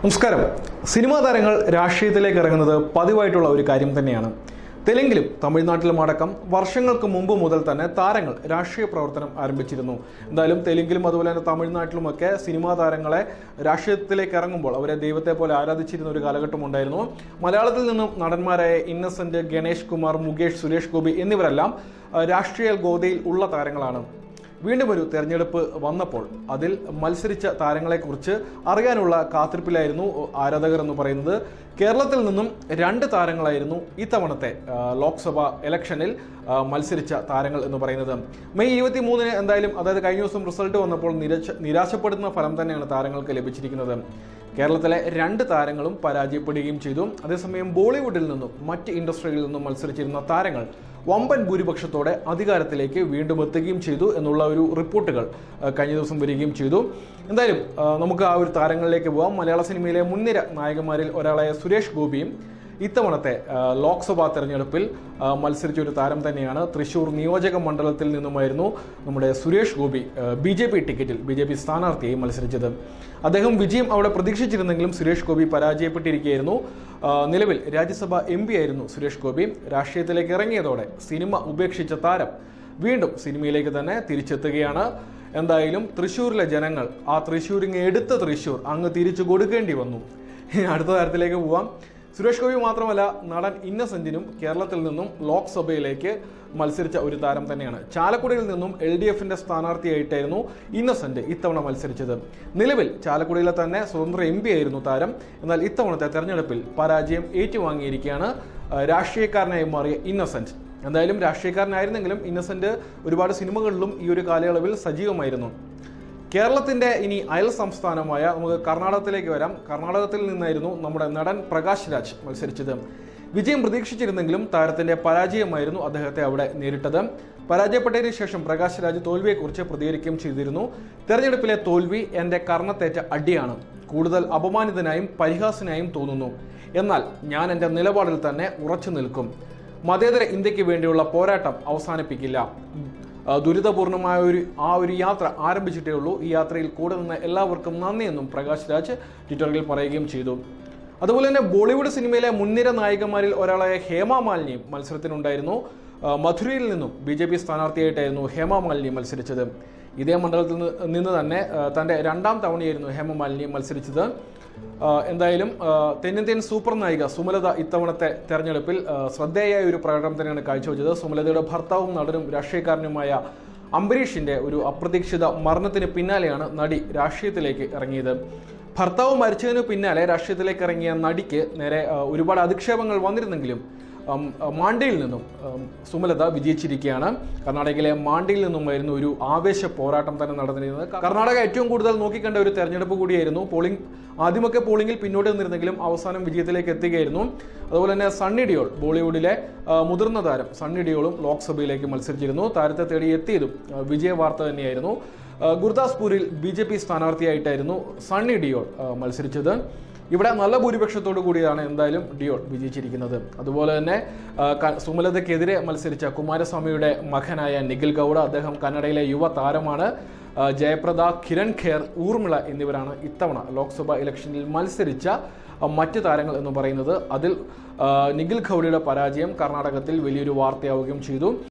നമസ്കാരം സിനിമാ താരങ്ങൾ രാഷ്ട്രീയത്തിലേക്ക് ഇറങ്ങുന്നത് പതിവായിട്ടുള്ള ഒരു കാര്യം തന്നെയാണ് തെലുങ്കിലും തമിഴ്നാട്ടിലും അടക്കം വർഷങ്ങൾക്ക് മുമ്പ് മുതൽ തന്നെ താരങ്ങൾ രാഷ്ട്രീയ പ്രവർത്തനം ആരംഭിച്ചിരുന്നു എന്തായാലും തെലുങ്കിലും അതുപോലെ തന്നെ തമിഴ്നാട്ടിലുമൊക്കെ സിനിമാ താരങ്ങളെ രാഷ്ട്രീയത്തിലേക്ക് ഇറങ്ങുമ്പോൾ അവരെ ദൈവത്തെ പോലെ ആരാധിച്ചിരുന്ന ഒരു കാലഘട്ടം ഉണ്ടായിരുന്നു മലയാളത്തിൽ നിന്നും നടന്മാരായ ഇന്നസെന്റ് ഗണേഷ് കുമാർ മുകേഷ് സുരേഷ് ഗോപി എന്നിവരെല്ലാം ആ, രാഷ്ട്രീയ ഗോതയിൽ ഉള്ള താരങ്ങളാണ് വീണ്ടും ഒരു തെരഞ്ഞെടുപ്പ് വന്നപ്പോൾ അതിൽ മത്സരിച്ച താരങ്ങളെക്കുറിച്ച് അറിയാനുള്ള കാത്തിരിപ്പിലായിരുന്നു ആരാധകർ എന്ന് പറയുന്നത് കേരളത്തിൽ നിന്നും രണ്ട് താരങ്ങളായിരുന്നു ഇത്തവണത്തെ ആ, ലോക്സഭ ഇലക്ഷനിൽ ആ, മത്സരിച്ച താരങ്ങൾ എന്ന് പറയുന്നത് മെയ് ഇരുപത്തി മൂന്നിന് എന്തായാലും അതായത് കഴിഞ്ഞ ദിവസം റിസൾട്ട് വന്നപ്പോൾ നിരാശ നിരാശപ്പെടുന്ന ഫലം തന്നെയാണ് താരങ്ങൾക്ക് ലഭിച്ചിരിക്കുന്നത് കേരളത്തിലെ രണ്ട് താരങ്ങളും പരാജയപ്പെടുകയും ചെയ്തു അതേസമയം ബോളിവുഡിൽ നിന്നും മറ്റ് ഇൻഡസ്ട്രികളിൽ നിന്നും മത്സരിച്ചിരുന്ന താരങ്ങൾ വമ്പൻ ഭൂരിപക്ഷത്തോടെ അധികാരത്തിലേക്ക് വീണ്ടും എത്തുകയും ചെയ്തു എന്നുള്ള ഒരു റിപ്പോർട്ടുകൾ ആ, കഴിഞ്ഞ ദിവസം വരികയും ചെയ്തു എന്തായാലും ആ, നമുക്ക് ആ ഒരു താരങ്ങളിലേക്ക് പോകാം മലയാള സിനിമയിലെ മുൻനിര നായകന്മാരിൽ ഒരാളായ സുരേഷ് ഗോപിയും ഇത്തവണത്തെ ആ, ലോക്സഭാ തെരഞ്ഞെടുപ്പിൽ ആ, മത്സരിച്ച ഒരു താരം തന്നെയാണ് തൃശൂർ നിയോജക മണ്ഡലത്തിൽ നിന്നുമായിരുന്നു നമ്മുടെ Suresh Gopi B J P ടിക്കറ്റിൽ ബി ജെ പി സ്ഥാനാർത്ഥിയായി മത്സരിച്ചത് അദ്ദേഹം വിജയം അവിടെ പ്രതീക്ഷിച്ചിരുന്നെങ്കിലും സുരേഷ് ഗോപി പരാജയപ്പെട്ടിരിക്കുകയായിരുന്നു ആ, നിലവിൽ രാജ്യസഭ എം പി ആയിരുന്നു സുരേഷ് ഗോപി രാഷ്ട്രീയത്തിലേക്ക് ഇറങ്ങിയതോടെ സിനിമ ഉപേക്ഷിച്ച താരം വീണ്ടും സിനിമയിലേക്ക് തന്നെ തിരിച്ചെത്തുകയാണ് എന്തായാലും തൃശ്ശൂരിലെ ജനങ്ങൾ ആ തൃശ്ശൂരിങ്ങ് എടുത്ത തൃശ്ശൂർ അങ്ങ് തിരിച്ചു കൊടുക്കേണ്ടി വന്നു ഇനി അടുത്ത തരത്തിലേക്ക് പോവാം സുരേഷ് ഗോപി മാത്രമല്ല നടൻ ഇന്നസെന്റിനും കേരളത്തിൽ നിന്നും ലോക്സഭയിലേക്ക് മത്സരിച്ച ഒരു താരം തന്നെയാണ് ചാലക്കുടിയിൽ നിന്നും എൽ ഡി എഫിന്റെ സ്ഥാനാർത്ഥിയായിട്ടായിരുന്നു ഇന്നസെന്റ് ഇത്തവണ മത്സരിച്ചത് നിലവിൽ ചാലക്കുടിയിലെ തന്നെ സ്വതന്ത്ര എം പി ആയിരുന്നു താരം എന്നാൽ ഇത്തവണത്തെ തെരഞ്ഞെടുപ്പിൽ പരാജയം ഏറ്റുവാങ്ങിയിരിക്കുകയാണ് ആ, രാഷ്ട്രീയക്കാരനായി മാറിയ ഇന്നസെന്റ് എന്തായാലും രാഷ്ട്രീയക്കാരനായിരുന്നെങ്കിലും ഇന്നസെന്റ് ഒരുപാട് സിനിമകളിലും ഈ ഒരു കാലയളവിൽ സജീവമായിരുന്നു കേരളത്തിന്റെ ഇനി അയൽ സംസ്ഥാനമായ നമുക്ക് കർണാടകത്തിലേക്ക് വരാം കർണാടകത്തിൽ നിന്നായിരുന്നു നമ്മുടെ നടൻ പ്രകാശ് രാജ് മത്സരിച്ചത് വിജയം പ്രതീക്ഷിച്ചിരുന്നെങ്കിലും താരത്തിന്റെ പരാജയമായിരുന്നു അദ്ദേഹത്തെ അവിടെ നേരിട്ടത് പരാജയപ്പെട്ടതിന് ശേഷം പ്രകാശ് രാജ് തോൽവിയെക്കുറിച്ച് പ്രതികരിക്കുകയും ചെയ്തിരുന്നു തെരഞ്ഞെടുപ്പിലെ തോൽവി എന്റെ കർണത്തേറ്റ അടിയാണ് കൂടുതൽ അപമാനിതനായും പരിഹാസനായും തോന്നുന്നു എന്നാൽ ഞാൻ എൻ്റെ നിലപാടിൽ തന്നെ ഉറച്ചു നിൽക്കും മതേതര ഇന്ത്യക്ക് വേണ്ടിയുള്ള പോരാട്ടം അവസാനിപ്പിക്കില്ല ആ, ദുരിതപൂർണമായ ഒരു ആ ഒരു യാത്ര ആരംഭിച്ചിട്ടേ ഉള്ളൂ ഈ യാത്രയിൽ കൂടെ നിന്ന് എല്ലാവർക്കും നന്ദിയെന്നും പ്രകാശ് രാജ് ട്വിറ്ററിൽ പറയുകയും ചെയ്തു അതുപോലെ തന്നെ ബോളിവുഡ് സിനിമയിലെ മുൻനിര നായികമാരിൽ ഒരാളായ ഹേമ മാലിനിയും മത്സരത്തിനുണ്ടായിരുന്നു ആ, മധുരയിൽ നിന്നും ബി ജെ പി സ്ഥാനാർത്ഥിയായിട്ടായിരുന്നു ഹേമ മാലിനി മത്സരിച്ചത് ഇതേ മണ്ഡലത്തിൽ നിന്ന് നിന്ന് തന്നെ ആ, തൻ്റെ രണ്ടാം തവണയായിരുന്നു ഹേമ മാലിനി മത്സരിച്ചത് ആ, എന്തായാലും ആ, തെന്നിന്ത്യൻ സൂപ്പർ നായിക സുമലത ഇത്തവണത്തെ തെരഞ്ഞെടുപ്പിൽ ആ, ശ്രദ്ധേയമായ ഒരു പ്രകടനം തന്നെയാണ് കാഴ്ചവെച്ചത് സുമലതയുടെ ഭർത്താവും നടനും രാഷ്ട്രീയക്കാരനുമായ അംബരീഷിന്റെ ഒരു അപ്രതീക്ഷിത മരണത്തിന് പിന്നാലെയാണ് നടി രാഷ്ട്രീയത്തിലേക്ക് ഇറങ്ങിയത് ഭർത്താവ് മരിച്ചതിന് പിന്നാലെ രാഷ്ട്രീയത്തിലേക്ക് ഇറങ്ങിയ നടിക്ക് നേരെ ആ, ഒരുപാട് അധിക്ഷേപങ്ങൾ വന്നിരുന്നെങ്കിലും ഉം, മാണ്ടിയിൽ നിന്നും ഉം, സുമലത വിജയിച്ചിരിക്കുകയാണ് കർണാടകയിലെ മാണ്ടിയിൽ നിന്നുമായിരുന്നു ഒരു ആവേശ പോരാട്ടം തന്നെ നടന്നിരുന്നത് കർണാടക ഏറ്റവും കൂടുതൽ നോക്കിക്കണ്ട ഒരു തെരഞ്ഞെടുപ്പ് കൂടിയായിരുന്നു പോളിംഗ് ആദ്യമൊക്കെ പോളിംഗിൽ പിന്നോട്ട് നിന്നിരുന്നെങ്കിലും അവസാനം വിജയത്തിലേക്ക് എത്തുകയായിരുന്നു അതുപോലെ തന്നെ സണ്ണി ഡിയോൾ ബോളിവുഡിലെ ആ, മുതിർന്ന താരം സണ്ണി ഡിയോളും ലോക്സഭയിലേക്ക് മത്സരിച്ചിരുന്നു താരത്തെ തേടി എത്തിയതും ആ, വിജയ വാർത്ത തന്നെയായിരുന്നു ആ, ഗുർദാസ്പൂരിൽ ബി ജെ പി സ്ഥാനാർത്ഥിയായിട്ടായിരുന്നു സണ്ണി ഡിയോൾ ആ, മത്സരിച്ചത് ഇവിടെ നല്ല ഭൂരിപക്ഷത്തോടു കൂടിയാണ് എന്തായാലും ഡിയോൾ വിജയിച്ചിരിക്കുന്നത് അതുപോലെ തന്നെ ആ, ക- സുമലതയ്ക്കെതിരെ മത്സരിച്ച കുമാരസ്വാമിയുടെ മകനായ നിഖിൽ ഗൗഡ അദ്ദേഹം കന്നഡയിലെ യുവ താരമാണ് ആ, ജയപ്രദ കിരൺ ഖേർ ഊർമിള എന്നിവരാണ് ഇത്തവണ ലോക്സഭ ഇലക്ഷനിൽ മത്സരിച്ച ആ, മറ്റ് താരങ്ങൾ എന്ന് പറയുന്നത് അതിൽ ആ, നിഖിൽ ഗൗഡയുടെ പരാജയം കർണാടകത്തിൽ വലിയൊരു വാർത്തയാവുകയും ചെയ്തു